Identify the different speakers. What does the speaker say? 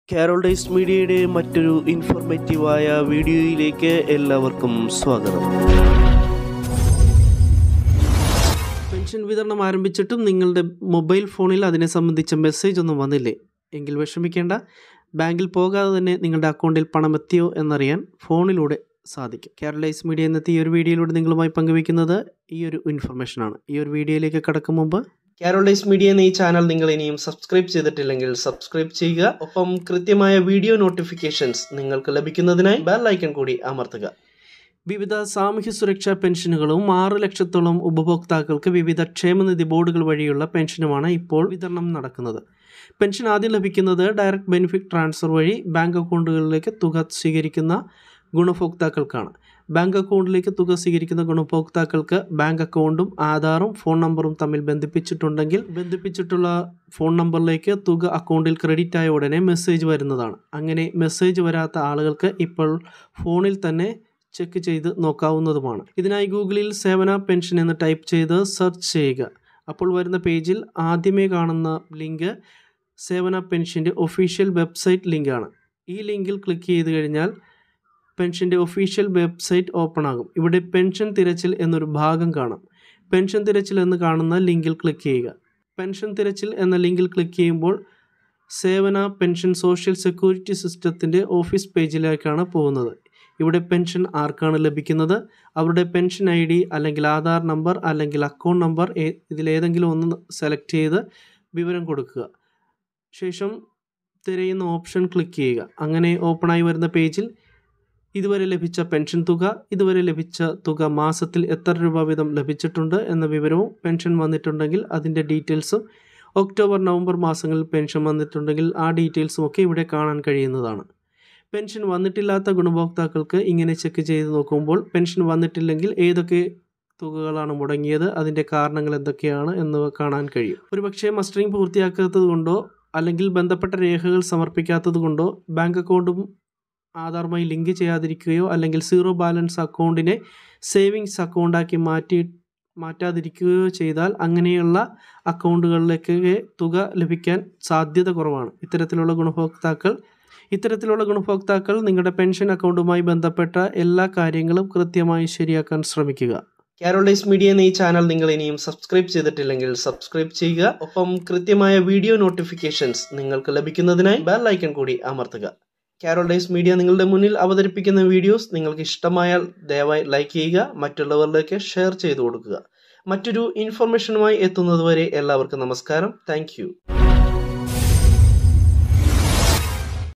Speaker 1: Carol days മീഡിയയുടെ മറ്റൊരു ഇൻഫോർമേറ്റീവായ വീഡിയോയിലേക്ക് എല്ലാവർക്കും സ്വാഗതം പെൻഷൻ വിതരണം ആരംഭിച്ചിട്ടും നിങ്ങളുടെ മൊബൈൽ ഫോണിൽ അതിനെ സംബന്ധിച്ച മെസ്സേജ് ഒന്നും വന്നില്ലേ എങ്കിൽ വിഷമിക്കേണ്ട ബാങ്കിൽ പോകാതെ തന്നെ നിങ്ങളുടെ അക്കൗണ്ടിൽ പണം എത്തിയോ എന്നറിയാൻ ഫോണിലൂടെ സാധിക്കും കാരലൈസ് മീഡിയ എന്നെത്തി ഈ ഒരു വീഡിയോയിലൂടെ നിങ്ങളുമായി പങ്കുവയ്ക്കുന്നത് ഈ ഒരു ഇൻഫർമേഷനാണ് ഈ ഒരു വീഡിയോയിലേക്ക് കടക്കും മുമ്പ് കാരോളൈസ് മീഡിയ എന്ന ഈ ചാനൽ നിങ്ങൾ ഇനിയും സബ്സ്ക്രൈബ് ചെയ്തിട്ടില്ലെങ്കിൽ സബ്സ്ക്രൈബ് ചെയ്യുക ഒപ്പം കൃത്യമായ വീഡിയോ നോട്ടിഫിക്കേഷൻസ് നിങ്ങൾക്ക് ലഭിക്കുന്നതിനായി ബെൽ ഐക്കൺ കൂടി അമർത്തുക വിവിധ സാമൂഹ്യ സുരക്ഷാ പെൻഷനുകളും ആറ് ലക്ഷത്തോളം ഉപഭോക്താക്കൾക്ക് വിവിധ ക്ഷേമനിധി ബോർഡുകൾ വഴിയുള്ള പെൻഷനുമാണ് ഇപ്പോൾ വിതരണം നടക്കുന്നത് പെൻഷൻ ആദ്യം ലഭിക്കുന്നത് ഡയറക്റ്റ് ബെനിഫിറ്റ് ട്രാൻസ്ഫർ വഴി ബാങ്ക് അക്കൗണ്ടുകളിലേക്ക് തുക സ്വീകരിക്കുന്ന ഗുണഭോക്താക്കൾക്കാണ് ബാങ്ക് അക്കൗണ്ടിലേക്ക് തുക സ്വീകരിക്കുന്ന ഗുണഭോക്താക്കൾക്ക് ബാങ്ക് അക്കൗണ്ടും ആധാറും ഫോൺ നമ്പറും തമ്മിൽ ബന്ധിപ്പിച്ചിട്ടുണ്ടെങ്കിൽ ബന്ധിപ്പിച്ചിട്ടുള്ള ഫോൺ നമ്പറിലേക്ക് തുക അക്കൗണ്ടിൽ ക്രെഡിറ്റ് ആയ ഉടനെ മെസ്സേജ് വരുന്നതാണ് അങ്ങനെ മെസ്സേജ് വരാത്ത ആളുകൾക്ക് ഇപ്പോൾ ഫോണിൽ തന്നെ ചെക്ക് ചെയ്ത് നോക്കാവുന്നതുമാണ് ഇതിനായി ഗൂഗിളിൽ സേവന പെൻഷൻ എന്ന് ടൈപ്പ് ചെയ്ത് സെർച്ച് ചെയ്യുക അപ്പോൾ വരുന്ന പേജിൽ ആദ്യമേ കാണുന്ന ലിങ്ക് സേവന പെൻഷൻ്റെ ഒഫീഷ്യൽ വെബ്സൈറ്റ് ലിങ്കാണ് ഈ ലിങ്കിൽ ക്ലിക്ക് ചെയ്ത് കഴിഞ്ഞാൽ പെൻഷൻ്റെ ഒഫീഷ്യൽ വെബ്സൈറ്റ് ഓപ്പൺ ആകും ഇവിടെ പെൻഷൻ തിരച്ചിൽ എന്നൊരു ഭാഗം കാണാം പെൻഷൻ തിരച്ചിൽ എന്ന് കാണുന്ന ലിങ്കിൽ ക്ലിക്ക് ചെയ്യുക പെൻഷൻ തിരച്ചിൽ എന്ന ലിങ്കിൽ ക്ലിക്ക് ചെയ്യുമ്പോൾ സേവന പെൻഷൻ സോഷ്യൽ സെക്യൂരിറ്റി സിസ്റ്റത്തിൻ്റെ ഓഫീസ് പേജിലേക്കാണ് പോകുന്നത് ഇവിടെ പെൻഷൻ ആർക്കാണ് ലഭിക്കുന്നത് അവരുടെ പെൻഷൻ ഐ ഡി അല്ലെങ്കിൽ ആധാർ നമ്പർ അല്ലെങ്കിൽ അക്കൗണ്ട് നമ്പർ ഇതിലേതെങ്കിലും ഒന്ന് സെലക്ട് ചെയ്ത് വിവരം കൊടുക്കുക ശേഷം തിരയുന്ന ഓപ്ഷൻ ക്ലിക്ക് ചെയ്യുക അങ്ങനെ ഓപ്പണായി വരുന്ന പേജിൽ ഇതുവരെ ലഭിച്ച പെൻഷൻ തുക ഇതുവരെ ലഭിച്ച തുക മാസത്തിൽ എത്ര രൂപ വീതം ലഭിച്ചിട്ടുണ്ട് എന്ന വിവരവും പെൻഷൻ വന്നിട്ടുണ്ടെങ്കിൽ അതിൻ്റെ ഡീറ്റെയിൽസും ഒക്ടോബർ നവംബർ മാസങ്ങളിൽ പെൻഷൻ വന്നിട്ടുണ്ടെങ്കിൽ ആ ഡീറ്റെയിൽസും ഒക്കെ ഇവിടെ കാണാൻ കഴിയുന്നതാണ് പെൻഷൻ വന്നിട്ടില്ലാത്ത ഗുണഭോക്താക്കൾക്ക് ഇങ്ങനെ ചെക്ക് ചെയ്ത് നോക്കുമ്പോൾ പെൻഷൻ വന്നിട്ടില്ലെങ്കിൽ ഏതൊക്കെ തുകകളാണ് മുടങ്ങിയത് അതിൻ്റെ കാരണങ്ങൾ എന്തൊക്കെയാണ് എന്ന് കാണാൻ കഴിയും ഒരുപക്ഷെ മസ്റ്ററിംഗ് പൂർത്തിയാക്കാത്തത് കൊണ്ടോ അല്ലെങ്കിൽ ബന്ധപ്പെട്ട രേഖകൾ സമർപ്പിക്കാത്തത് കൊണ്ടോ ബാങ്ക് അക്കൗണ്ടും ആധാറുമായി ലിങ്ക് ചെയ്യാതിരിക്കുകയോ അല്ലെങ്കിൽ സീറോ ബാലൻസ് അക്കൗണ്ടിനെ സേവിങ്സ് അക്കൗണ്ടാക്കി മാറ്റി മാറ്റാതിരിക്കുകയോ ചെയ്താൽ അങ്ങനെയുള്ള അക്കൗണ്ടുകളിലേക്ക് തുക ലഭിക്കാൻ സാധ്യത കുറവാണ് ഇത്തരത്തിലുള്ള ഗുണഭോക്താക്കൾ ഇത്തരത്തിലുള്ള ഗുണഭോക്താക്കൾ നിങ്ങളുടെ പെൻഷൻ അക്കൗണ്ടുമായി ബന്ധപ്പെട്ട എല്ലാ കാര്യങ്ങളും കൃത്യമായി ശരിയാക്കാൻ ശ്രമിക്കുക കാരോളൈസ് മീഡിയ എന്ന ഈ ചാനൽ നിങ്ങൾ ഇനിയും സബ്സ്ക്രൈബ് ചെയ്തിട്ടില്ലെങ്കിൽ സബ്സ്ക്രൈബ് ചെയ്യുക ഒപ്പം കൃത്യമായ വീഡിയോ നോട്ടിഫിക്കേഷൻസ് നിങ്ങൾക്ക് ലഭിക്കുന്നതിനായി ബെൽ ഐക്കൺ കൂടി അമർത്തുക കാരോളൈസ് മീഡിയ നിങ്ങളുടെ മുന്നിൽ അവതരിപ്പിക്കുന്ന വീഡിയോസ് നിങ്ങൾക്ക് ഇഷ്ടമായാൽ ദയവായി ലൈക്ക് ചെയ്യുക മറ്റുള്ളവരിലേക്ക് ഷെയർ ചെയ്തു കൊടുക്കുക മറ്റൊരു ഇൻഫർമേഷനുമായി എത്തുന്നതുവരെ എല്ലാവർക്കും നമസ്കാരം താങ്ക്